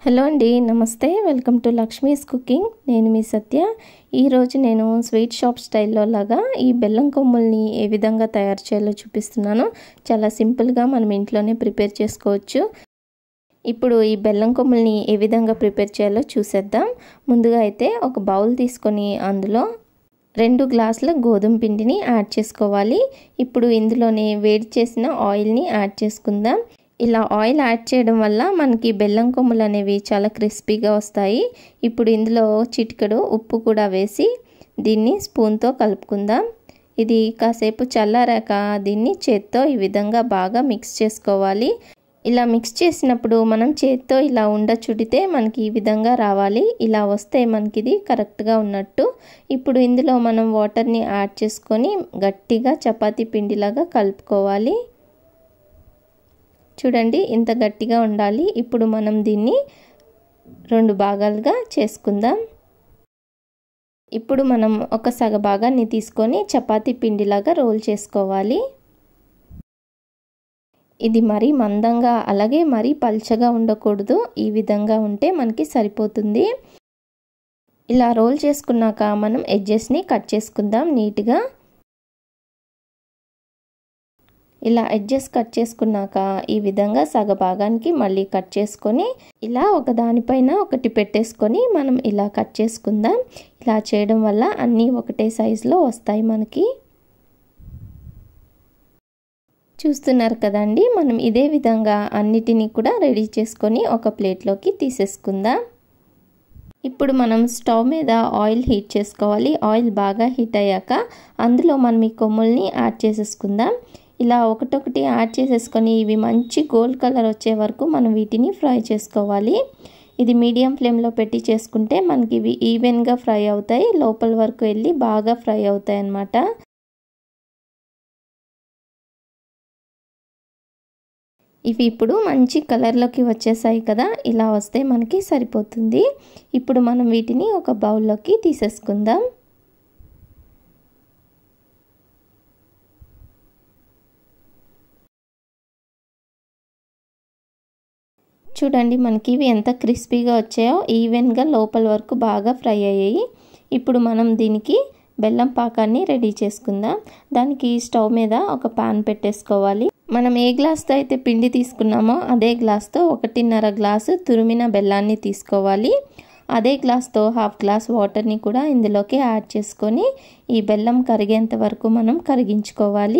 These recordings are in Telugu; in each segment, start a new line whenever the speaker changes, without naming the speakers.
హలో అండి నమస్తే వెల్కమ్ టు లక్ష్మీస్ కుకింగ్ నేను మీ సత్య ఈరోజు నేను స్వీట్ షాప్ స్టైల్లో లాగా ఈ బెల్లం కొమ్ముల్ని ఏ విధంగా తయారు చేయాలో చూపిస్తున్నాను చాలా సింపుల్గా మనం ఇంట్లోనే ప్రిపేర్ చేసుకోవచ్చు ఇప్పుడు ఈ బెల్లం కొమ్ముల్ని ఏ విధంగా ప్రిపేర్ చేయాలో చూసేద్దాం ముందుగా అయితే ఒక బౌల్ తీసుకొని అందులో రెండు గ్లాసుల గోధుమ పిండిని యాడ్ చేసుకోవాలి ఇప్పుడు ఇందులోనే వేడి చేసిన ఆయిల్ని యాడ్ చేసుకుందాం ఇలా ఆయిల్ యాడ్ చేయడం వల్ల మనకి బెల్లం కొమ్ములు అనేవి చాలా క్రిస్పీగా వస్తాయి ఇప్పుడు ఇందులో చిటికెడు ఉప్పు కూడా వేసి దీన్ని స్పూన్తో కలుపుకుందాం ఇది కాసేపు చల్లారాక దీన్ని చేత్తో ఈ విధంగా బాగా మిక్స్ చేసుకోవాలి ఇలా మిక్స్ చేసినప్పుడు మనం చేత్తో ఇలా ఉండ చుడితే మనకి ఈ విధంగా రావాలి ఇలా వస్తే మనకి ఇది కరెక్ట్గా ఉన్నట్టు ఇప్పుడు ఇందులో మనం వాటర్ని యాడ్ చేసుకొని గట్టిగా చపాతీ పిండిలాగా కలుపుకోవాలి చూడండి ఇంత గట్టిగా ఉండాలి ఇప్పుడు మనం దీన్ని రెండు భాగాలుగా చేసుకుందాం ఇప్పుడు మనం ఒక సగ భాగాన్ని తీసుకొని చపాతీ పిండిలాగా రోల్ చేసుకోవాలి ఇది మరీ మందంగా అలాగే మరీ పల్చగా ఉండకూడదు ఈ విధంగా ఉంటే మనకి సరిపోతుంది ఇలా రోల్ చేసుకున్నాక మనం ఎడ్జెస్ని కట్ చేసుకుందాం నీట్గా ఇలా ఎడ్జెస్ కట్ చేసుకున్నాక ఈ విధంగా సగ భాగానికి మళ్ళీ కట్ చేసుకొని ఇలా ఒక దానిపైన ఒకటి పెట్టేసుకొని మనం ఇలా కట్ చేసుకుందాం ఇలా చేయడం వల్ల అన్నీ ఒకటే సైజులో వస్తాయి మనకి చూస్తున్నారు కదండి మనం ఇదే విధంగా అన్నిటినీ కూడా రెడీ చేసుకొని ఒక ప్లేట్లోకి తీసేసుకుందాం ఇప్పుడు మనం స్టవ్ మీద ఆయిల్ హీట్ చేసుకోవాలి ఆయిల్ బాగా హీట్ అయ్యాక అందులో మనం ఈ కొమ్ముల్ని యాడ్ చేసేసుకుందాం ఇలా ఒకటొకటి యాడ్ చేసేసుకొని ఇవి మంచి గోల్డ్ కలర్ వచ్చే వరకు మనం వీటిని ఫ్రై చేసుకోవాలి ఇది మీడియం ఫ్లేమ్లో పెట్టి చేసుకుంటే మనకి ఇవి ఈవెన్గా ఫ్రై అవుతాయి లోపల వరకు వెళ్ళి బాగా ఫ్రై అవుతాయి అన్నమాట ఇవి ఇప్పుడు మంచి కలర్లోకి వచ్చేసాయి కదా ఇలా వస్తే మనకి సరిపోతుంది ఇప్పుడు మనం వీటిని ఒక బౌల్లోకి తీసేసుకుందాం చూడండి మనకి ఇవి ఎంత క్రిస్పీగా వచ్చాయో ఈవెన్గా లోపల వరకు బాగా ఫ్రై అయ్యాయి ఇప్పుడు మనం దీనికి బెల్లం పాకాన్ని రెడీ చేసుకుందాం దానికి స్టవ్ మీద ఒక పాన్ పెట్టేసుకోవాలి మనం ఏ గ్లాస్తో అయితే పిండి తీసుకున్నామో అదే గ్లాస్తో ఒకటిన్నర గ్లాసు తురిమిన బెల్లాన్ని తీసుకోవాలి అదే గ్లాస్తో హాఫ్ గ్లాస్ వాటర్ని కూడా ఇందులోకి యాడ్ చేసుకొని ఈ బెల్లం కరిగేంత వరకు మనం కరిగించుకోవాలి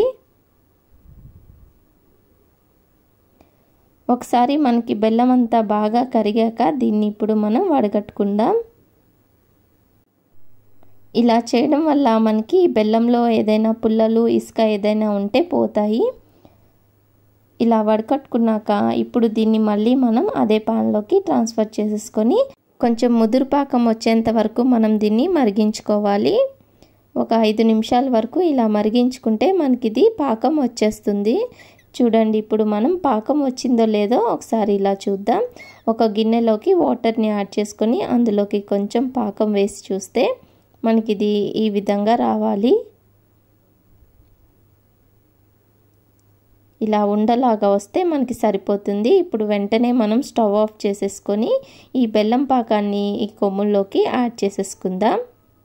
ఒకసారి మనకి బెల్లం అంతా బాగా కరిగాక దీన్ని ఇప్పుడు మనం వడగట్టుకుందాం ఇలా చేయడం వల్ల మనకి బెల్లంలో ఏదైనా పుల్లలు ఇసుక ఏదైనా ఉంటే పోతాయి ఇలా వడకట్టుకున్నాక ఇప్పుడు దీన్ని మళ్ళీ మనం అదే పాన్లోకి ట్రాన్స్ఫర్ చేసేసుకొని కొంచెం ముదురు పాకం వచ్చేంత వరకు మనం దీన్ని మరిగించుకోవాలి ఒక ఐదు నిమిషాల వరకు ఇలా మరిగించుకుంటే మనకి ఇది పాకం వచ్చేస్తుంది చూడండి ఇప్పుడు మనం పాకం వచ్చిందో లేదో ఒకసారి ఇలా చూద్దాం ఒక గిన్నెలోకి వాటర్ని యాడ్ చేసుకొని అందులోకి కొంచెం పాకం వేసి చూస్తే మనకి ఇది ఈ విధంగా రావాలి ఇలా ఉండలాగా వస్తే మనకి సరిపోతుంది ఇప్పుడు వెంటనే మనం స్టవ్ ఆఫ్ చేసేసుకొని ఈ బెల్లం పాకాన్ని ఈ కొమ్ముల్లోకి యాడ్ చేసేసుకుందాం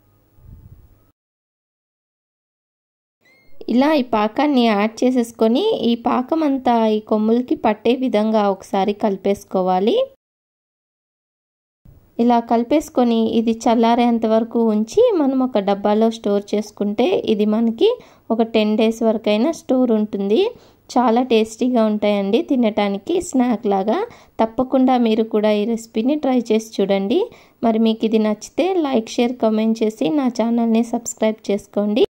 ఇలా ఈ పాకాన్ని యాడ్ చేసేసుకొని ఈ పాకం అంతా ఈ కొమ్ములకి పట్టే విధంగా ఒకసారి కలిపేసుకోవాలి ఇలా కలిపేసుకొని ఇది చల్లారేంత వరకు ఉంచి మనం ఒక డబ్బాలో స్టోర్ చేసుకుంటే ఇది మనకి ఒక టెన్ డేస్ వరకైనా స్టోర్ ఉంటుంది చాలా టేస్టీగా ఉంటాయండి తినటానికి స్నాక్ లాగా తప్పకుండా మీరు కూడా ఈ రెసిపీని ట్రై చేసి చూడండి మరి మీకు ఇది నచ్చితే లైక్ షేర్ కామెంట్ చేసి నా ఛానల్ని సబ్స్క్రైబ్ చేసుకోండి